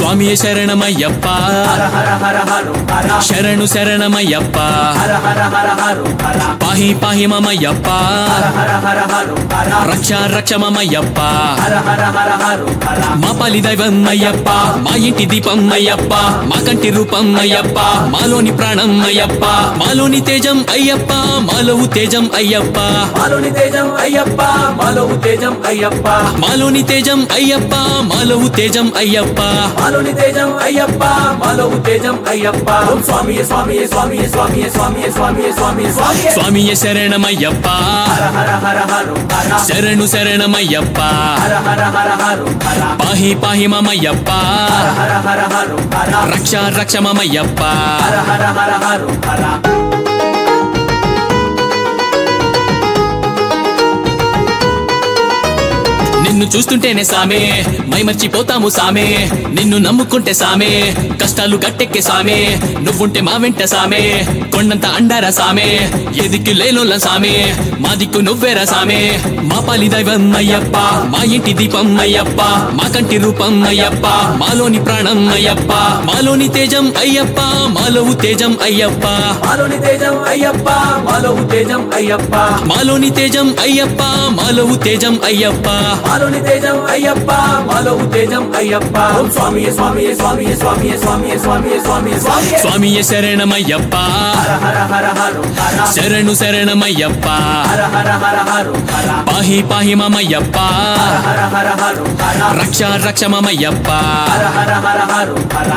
స్వామియ శరణమయ్యప్ప హర హర హర హర హర శరణు శరణమయ్యప్ప హర హర హర హర హర పాహి పాహి మమయ్యప్ప హర హర హర హర హర రక్ష రక్ష మమయ్యప్ప హర హర హర హర హర మా పలి దైవం అయ్యప్ప మా ఇంటి దీపం అయ్యప్ప మా కంటి రూపం అయ్యప్ప మాలోని ప్రాణం అయ్యప్ప మాలోని తేజం అయ్యప్ప మాలోవు తేజం అయ్యప్ప మాలోని తేజం అయ్యప్ప మాలోవు తేజం అయ్యప్ప మాలోని తేజం అయ్యప్ప మాలోవు తేజం అయ్యప్ప మాలోని తేజం అయ్యప్ప మాలోవు తేజం అయ్యప్ప ఓం స్వామియే స్వామియే స్వామియే స్వామియే స్వామియే స్వామియే స్వామియే స్వామియే స్వామియ శరణమయ్యప్ప హర హర హర హర హర శరణు శరణమయ్యప్ప హర హర హర హర హర పాహి పాహి మమయ్యప్ప హర హర హర హర రక్ష రక్ష మమయ్యప్ప హర హర హర హర హర నిన్ను చూస్తుంటేనే సామే మైమర్చిపోతాము సామే నిన్ను నమ్ముకుంటే సామే కష్టాలు గట్టెక్కే సామే నువ్వుంటే మా వెంట సామే కొండంత అండారా సామే ఎదిక్కు లేనోళ్ళ సామే మా దిక్కు నువ్వేరా సామే మా పాలి దైవం అయ్యప్ప మా ఇంటి దీపం అయ్యప్ప మా కంటి రూపం అయ్యప్ప మాలోని ప్రాణం అయ్యప్ప మాలోని తేజం అయ్యప్ప మాలోవు తేజం అయ్యప్ప మాలోని తేజం అయ్యప్ప మాలోవు తేజం అయ్యప్ప మాలోని తేజం అయ్యప్ప మాలోవు తేజం అయ్యప్ప మాలోని తేజం అయ్యప్ప మాలోవు తేజం అయ్యప్ప ఓం స్వామియే స్వామియే స్వామియే స్వామియే స్వామియే స్వామియే స్వామియే స్వామియే స్వామియ శరణమయ్యప్ప హర హర హర హర హర శరణు శరణమయ్యప్ప హర హర హర హర హర పాహి పాహి మమయ్యప్ప హర హర హర హర రక్ష రక్ష మమయ్యప్ప హర హర హర హర హర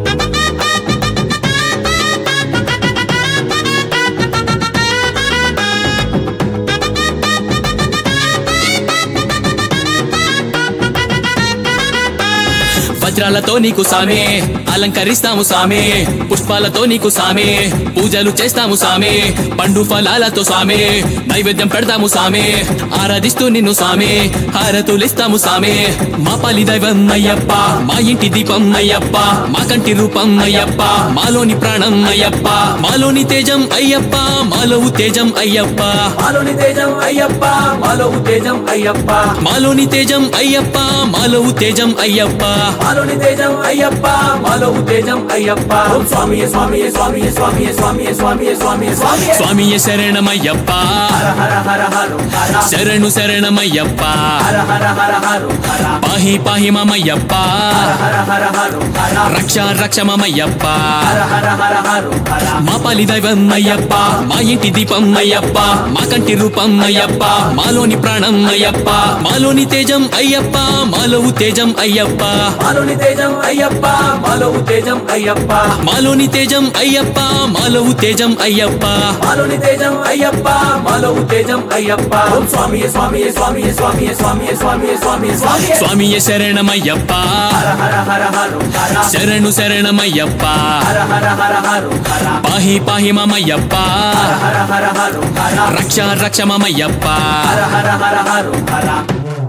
వజ్రాలతో నీకు సామే అలంకరిస్తాము సామే పుష్పాలతో నీకు సామే పూజలు చేస్తాము సామే పండు ఫలాలతో సామే నైవేద్యం పెడతాము సామే ఆరాధిస్తూ నిన్ను సామే హారతులిస్తాము సామే మా పాలి దైవం అయ్యప్ప మా ఇంటి దీపం అయ్యప్ప మా కంటి రూపం అయ్యప్ప మాలోని ప్రాణం అయ్యప్ప మాలోని తేజం అయ్యప్ప మాలోవు తేజం అయ్యప్ప మాలోని తేజం అయ్యప్ప మాలోవు తేజం అయ్యప్ప మాలోని తేజం అయ్యప్ప మాలోవు తేజం అయ్యప్ప మాలోని తేజం అయ్యప్ప మాలోవు తేజం అయ్యప్ప ఓం స్వామియే స్వామియే స్వామియే స్వామియే స్వామియే స్వామియే స్వామియే స్వామియే స్వామియ శరణమయ్యప్ప హర హర హర హర హర శరణు శరణమయ్యప్ప హర హర హర హర హర పాహి పాహి మమయ్యప్ప హర హర హర హర రక్ష రక్ష మమయ్యప్ప హర హర హర హర హర మా పాలి దైవం అయ్యప్ప మా ఇంటి దీపం అయ్యప్ప మా కంటి రూపం అయ్యప్ప మాలోని ప్రాణం అయ్యప్ప మాలోని తేజం అయ్యప్ప మాలోవు తేజం అయ్యప్ప మాలోని తేజం అయ్యప్ప మాలోవు తేజం అయ్యప్ప మాలోని తేజం అయ్యప్ప మాలోవు తేజం అయ్యప్ప మాలోని తేజం అయ్యప్ప మాలోవు తేజం అయ్యప్ప ఓం స్వామియే స్వామియే స్వామియే స్వామియే స్వామియే స్వామియే స్వామియే స్వామియే స్వామియ శరణమయ్యప్ప హర హర హర హర హర శరణు శరణమయ్యప్ప హర హర హర హర హర పాహి పాహి మమయ్యప్ప హర హర హర హర రక్ష రక్ష మమయ్యప్ప హర హర హర హర హర